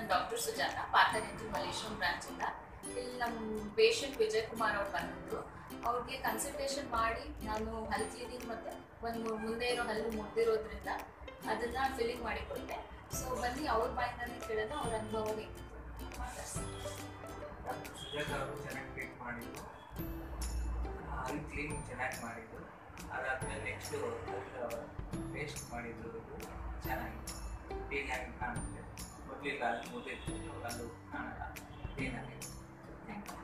ನಾನು ಡಾಕ್ಟರ್ ಸುಜಾತ ಪಾರ್ಥನೆಂಜಿ ಮಲೇಶ್ವರಂ ಬ್ರಾಂಚಿಂದ ಇಲ್ಲಿ ನಮ್ಮ ಪೇಷಂಟ್ ವಿಜಯ್ ಕುಮಾರ್ ಅವ್ರು ಬಂದಿದ್ರು ಅವ್ರಿಗೆ ಕನ್ಸಲ್ಟೇಷನ್ ಮಾಡಿ ನಾನು ಹಲ್ ಕ್ಲೀನಿಂಗ್ ಮತ್ತು ಒಂದು ಮುಂದೆ ಇರೋ ಹಲ್ಲು ಮುಗ್ದಿರೋದ್ರಿಂದ ಅದನ್ನ ಫಿಲ್ಲಿಂಗ್ ಮಾಡಿ ಕೊಟ್ಟೆ ಸೊ ಬನ್ನಿ ಅವ್ರ ಬಾಯಿಂದನೇ ಕೇಳೋಣ ಅವ್ರ ಅನುಭವ ಹೇಗಿತ್ತು ಮಾತಾಡ್ಸಿ ಸುಜಾತ ಅವರು ಚೆನ್ನಾಗಿ ಟ್ರೀಟ್ ಮಾಡಿದ್ರು ಅಲ್ಲಿ ಕ್ಲೀನಿಂಗ್ ಚೆನ್ನಾಗಿ ಮಾಡಿದ್ರು ಅದಾದ್ಮೇಲೆ ನೆಕ್ಸ್ಟು ಪೇಸ್ಟ್ ಮಾಡಿದ್ರು ಚೆನ್ನಾಗಿತ್ತು ಕ್ಲೀನಾಗಿ ಕಾಣುತ್ತೆ ಮೊದಲಿಗೆ ಅಲ್ಲಿ ಮುದ್ದಿತ್ತು ಅಲ್ಲೂ ಕಾಣಲ್ಲ ಕ್ಲೀನಾಗಿ ಥ್ಯಾಂಕ್ ಯು